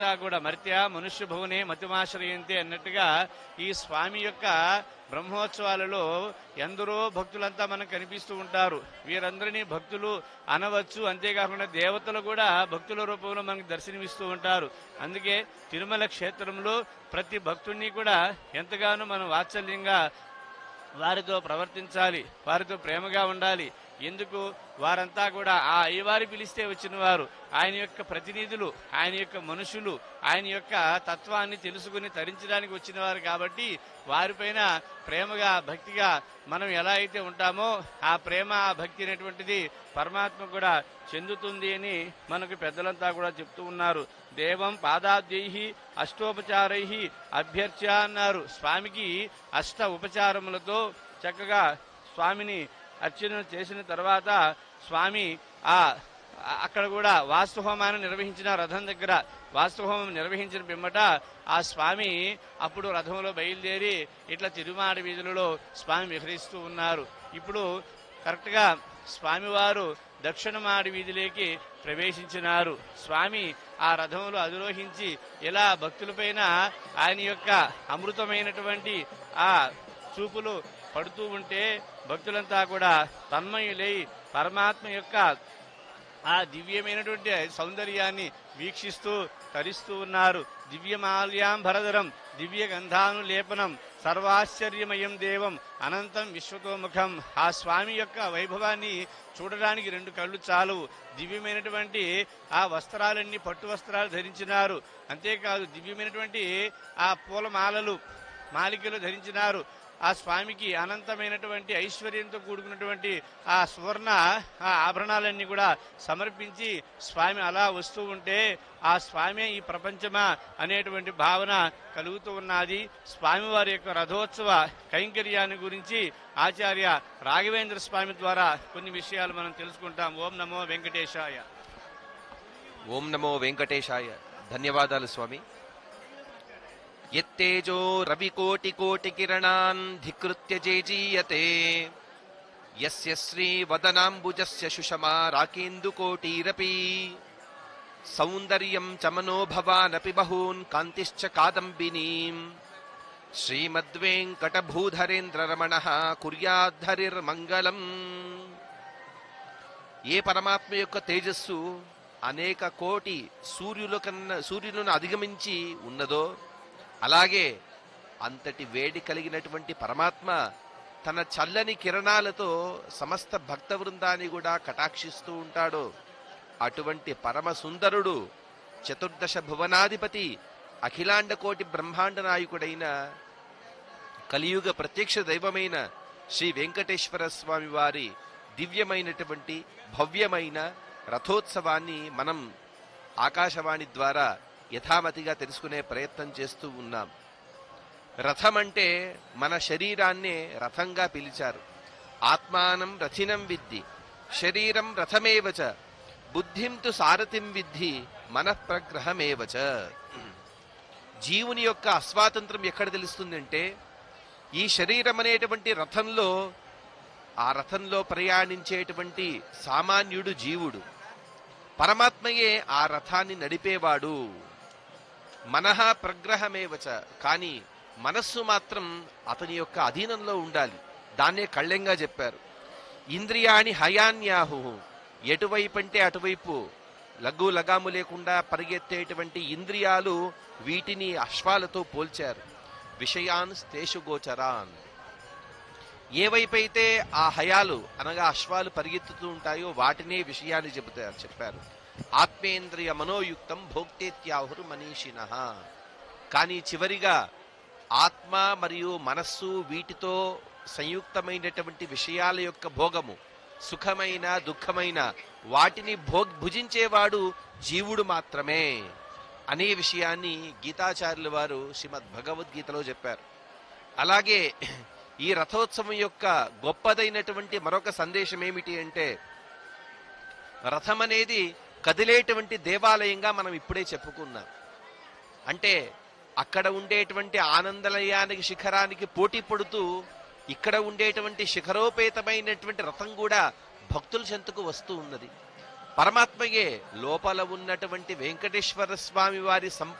అంతా కూడా మర్త్య మనుష్య భువనే మతిమాశ్రయంతే అన్నట్టుగా ఈ స్వామి యొక్క బ్రహ్మోత్సవాలలో ఎందరో భక్తులంతా మనకు కనిపిస్తూ ఉంటారు వీరందరినీ భక్తులు అనవచ్చు అంతేకాకుండా దేవతలు కూడా భక్తుల రూపంలో మనకు దర్శనమిస్తూ ఉంటారు అందుకే తిరుమల క్షేత్రంలో ప్రతి భక్తుడిని కూడా ఎంతగానో మనం వాత్సల్యంగా వారితో ప్రవర్తించాలి వారితో ప్రేమగా ఉండాలి ఎందుకు వారంతా కూడా ఆ అయ్యవారి పిలిస్తే వచ్చిన వారు ఆయన యొక్క ప్రతినిధులు ఆయన యొక్క మనుషులు ఆయన యొక్క తత్వాన్ని తెలుసుకుని తరించడానికి వచ్చిన వారు కాబట్టి వారిపైన ప్రేమగా భక్తిగా మనం ఎలా అయితే ఉంటామో ఆ ప్రేమ ఆ భక్తి అనేటువంటిది పరమాత్మ కూడా చెందుతుంది అని మనకు పెద్దలంతా కూడా చెప్తూ ఉన్నారు దేవం పాదాద్యై అష్టోపచారై అభ్యర్చ అన్నారు స్వామికి అష్ట ఉపచారములతో చక్కగా స్వామిని అర్చన చేసిన తర్వాత స్వామి ఆ ఆ- అక్కడ కూడా వాస్తుహోమాన్ని నిర్వహించిన రథం దగ్గర వాస్తుహోమం నిర్వహించిన పిమ్మట ఆ స్వామి అప్పుడు రథంలో బయలుదేరి ఇట్లా తిరుమాడి వీధులలో స్వామి విహరిస్తూ ఉన్నారు ఇప్పుడు కరెక్ట్గా స్వామివారు దక్షిణమాడి వీధిలోకి ప్రవేశించినారు స్వామి ఆ రథంలో అధిరోహించి ఇలా భక్తులపైన ఆయన యొక్క అమృతమైనటువంటి ఆ చూపులు పడుతూ ఉంటే భక్తులంతా కూడా తన్మయులై పరమాత్మ యొక్క ఆ దివ్యమైనటువంటి సౌందర్యాన్ని వీక్షిస్తూ తరిస్తూ ఉన్నారు దివ్యమాల్యాంబరధరం దివ్య గంధానులేపనం సర్వాశ్చర్యమయం దేవం అనంతం విశ్వతోముఖం ఆ స్వామి యొక్క వైభవాన్ని చూడడానికి రెండు కళ్ళు చాలు దివ్యమైనటువంటి ఆ వస్త్రాలన్నీ పట్టు వస్త్రాలు ధరించినారు అంతేకాదు దివ్యమైనటువంటి ఆ పూలమాలలు మాలికలు ధరించినారు ఆ స్వామికి అనంతమైనటువంటి ఐశ్వర్యంతో కూడుకున్నటువంటి ఆ సువర్ణ ఆ ఆభరణాలన్నీ కూడా సమర్పించి స్వామి అలా వస్తూ ఉంటే ఆ స్వామి ఈ ప్రపంచమా అనేటువంటి భావన కలుగుతూ ఉన్నది స్వామివారి యొక్క రథోత్సవ కైంకర్యాన్ని గురించి ఆచార్య రాఘవేంద్ర స్వామి ద్వారా కొన్ని విషయాలు మనం తెలుసుకుంటాం ఓం నమో వెంకటేశాయ ఓం నమో వెంకటేశాయ ధన్యవాదాలు స్వామి ఎత్తేజో రవికోటి కోటి కిరణాన్ ధికృత్య జేజీయతే యస్య శ్రీ వదనాంబుజస్య సుషమా రాకేందుకోటీరపి సౌందర్యం చ మనోభవానపి బహూన్ కాంతిశ్చ కాదంబినీం శ్రీమద్వేంకటభూధరేంద్రరమణ కుర్యాద్ధరిర్మంగళం ఏ పరమాత్మ యొక్క తేజస్సు అనేక కోటి సూర్యుల కన్నా సూర్యులను అధిగమించి ఉన్నదో అలాగే అంతటి వేడి కలిగినటువంటి పరమాత్మ తన చల్లని కిరణాలతో సమస్త భక్త వృందాన్ని కూడా కటాక్షిస్తూ ఉంటాడు అటువంటి పరమ సుందరుడు చతుర్దశ భువనాధిపతి అఖిలాండ కోటి బ్రహ్మాండ నాయకుడైన కలియుగ ప్రత్యక్ష దైవమైన శ్రీ వెంకటేశ్వర స్వామి వారి దివ్యమైనటువంటి భవ్యమైన రథోత్సవాన్ని మనం ఆకాశవాణి ద్వారా యథామతిగా తెలుసుకునే ప్రయత్నం చేస్తూ ఉన్నాం రథం అంటే మన శరీరాన్నే రథంగా పిలిచారు ఆత్మానం రథినం విద్ధి శరీరం రథమేవచ బుద్ధిం తు సారథిం విద్ధి మనఃప్రగ్రహమేవచ జీవుని యొక్క అస్వాతంత్రం ఎక్కడ తెలుస్తుందంటే ఈ శరీరం అనేటువంటి రథంలో ఆ రథంలో ప్రయాణించేటువంటి సామాన్యుడు జీవుడు పరమాత్మయే ఆ రథాన్ని నడిపేవాడు మనః ప్రగ్రహమేవచ కానీ మనస్సు మాత్రం అతని యొక్క అధీనంలో ఉండాలి దాన్నే కళ్ళెంగా చెప్పారు ఇంద్రియాణి హయాన్యాహు ఎటువైపు అంటే అటువైపు లఘు లగాము లేకుండా పరిగెత్తేటువంటి ఇంద్రియాలు వీటిని అశ్వాలతో పోల్చారు విషయాన్ స్తేషు గోచరాన్ ఏవైపైతే ఆ హయాలు అనగా అశ్వాలు పరిగెత్తుతూ ఉంటాయో వాటినే విషయాన్ని చెబుతారు చెప్పారు ఆత్మేంద్రియ మనోయుక్తం భోక్తేత్యాహురు మనీషిన కానీ చివరిగా ఆత్మ మరియు మనస్సు వీటితో సంయుక్తమైనటువంటి విషయాల యొక్క భోగము సుఖమైన దుఃఖమైన వాటిని భో భుజించేవాడు జీవుడు మాత్రమే అనే విషయాన్ని గీతాచార్యుల వారు శ్రీమద్ భగవద్గీతలో చెప్పారు అలాగే ఈ రథోత్సవం యొక్క గొప్పదైనటువంటి మరొక సందేశం ఏమిటి అంటే రథం అనేది కదిలేటువంటి దేవాలయంగా మనం ఇప్పుడే చెప్పుకున్నాం అంటే అక్కడ ఉండేటువంటి ఆనందలయానికి శిఖరానికి పోటీ పడుతూ ఇక్కడ ఉండేటువంటి శిఖరోపేతమైనటువంటి రథం కూడా భక్తుల చెంతకు వస్తూ ఉన్నది పరమాత్మయే లోపల ఉన్నటువంటి వెంకటేశ్వర స్వామి వారి